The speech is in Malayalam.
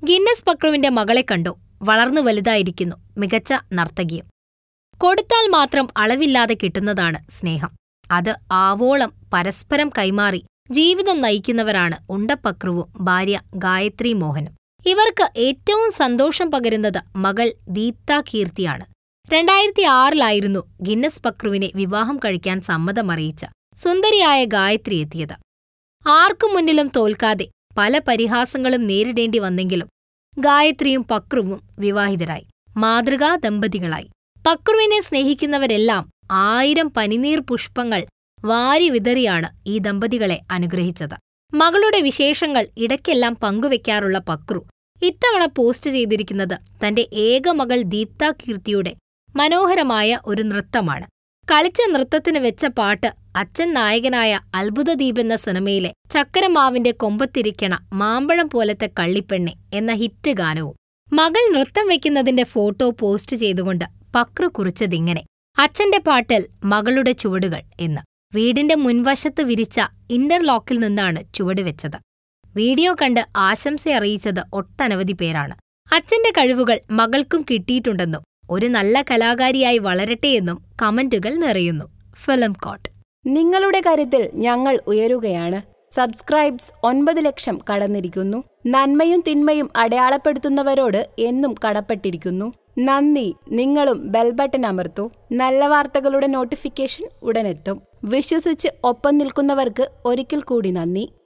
ഗിന്നസ് പക്രുവിന്റെ മകളെ കണ്ടു വളർന്നു വലുതായിരിക്കുന്നു മികച്ച നർത്തകിയും കൊടുത്താൽ മാത്രം അളവില്ലാതെ കിട്ടുന്നതാണ് സ്നേഹം അത് ആവോളം പരസ്പരം കൈമാറി ജീവിതം നയിക്കുന്നവരാണ് ഉണ്ടപ്പക്രുവും ഭാര്യ ഗായത്രി മോഹനും ഇവർക്ക് ഏറ്റവും സന്തോഷം പകരുന്നത് മകൾ ദീപ്ത കീർത്തിയാണ് രണ്ടായിരത്തി ആറിലായിരുന്നു ഗിന്നസ് പക്രുവിനെ വിവാഹം കഴിക്കാൻ സമ്മതമറിയിച്ച സുന്ദരിയായ ഗായത്രി എത്തിയത് ആർക്കു മുന്നിലും തോൽക്കാതെ പല പരിഹാസങ്ങളും നേരിടേണ്ടി വന്നെങ്കിലും ഗായത്രിയും പക്രുവും വിവാഹിതരായി മാതൃകാ ദമ്പതികളായി പക്രുവിനെ സ്നേഹിക്കുന്നവരെല്ലാം ആയിരം പനിനീർ പുഷ്പങ്ങൾ വാരി വിതറിയാണ് ഈ ദമ്പതികളെ അനുഗ്രഹിച്ചത് മകളുടെ വിശേഷങ്ങൾ ഇടയ്ക്കെല്ലാം പങ്കുവെക്കാറുള്ള പക്രു ഇത്തവണ പോസ്റ്റ് ചെയ്തിരിക്കുന്നത് തന്റെ ഏക മകൾ ദീപ്ത കീർത്തിയുടെ മനോഹരമായ ഒരു നൃത്തമാണ് കളിച്ച നൃത്തത്തിന് വെച്ച പാട്ട് അച്ഛൻ നായകനായ അത്ഭുതദീപ് എന്ന സിനിമയിലെ ചക്കരമാവിന്റെ കൊമ്പത്തിരിക്കണ മാമ്പഴം പോലത്തെ കള്ളിപ്പെണ്ണെ എന്ന ഹിറ്റ് ഗാനവും മകൾ നൃത്തം വെക്കുന്നതിന്റെ ഫോട്ടോ പോസ്റ്റ് ചെയ്തുകൊണ്ട് പക്രു കുറിച്ചതിങ്ങനെ അച്ഛന്റെ പാട്ടിൽ മകളുടെ ചുവടുകൾ എന്ന് വീടിന്റെ മുൻവശത്ത് വിരിച്ച ഇന്റർലോക്കിൽ നിന്നാണ് ചുവട് വെച്ചത് വീഡിയോ കണ്ട് ആശംസ അറിയിച്ചത് ഒട്ടനവധി പേരാണ് അച്ഛന്റെ കഴിവുകൾ മകൾക്കും കിട്ടിയിട്ടുണ്ടെന്നും ഒരു നല്ല കലാകാരിയായി വളരട്ടെയെന്നും കമന്റുകൾ നിറയുന്നു ഫിലിം കോട്ട് നിങ്ങളുടെ കാര്യത്തിൽ ഞങ്ങൾ ഉയരുകയാണ് സബ്സ്ക്രൈബ്സ് ഒൻപത് ലക്ഷം കടന്നിരിക്കുന്നു നന്മയും തിന്മയും അടയാളപ്പെടുത്തുന്നവരോട് എന്നും കടപ്പെട്ടിരിക്കുന്നു നന്ദി നിങ്ങളും ബെൽ ബട്ടൺ അമർത്തൂ നല്ല വാർത്തകളുടെ നോട്ടിഫിക്കേഷൻ ഉടനെത്തും വിശ്വസിച്ച് ഒപ്പം നിൽക്കുന്നവർക്ക് ഒരിക്കൽ കൂടി നന്ദി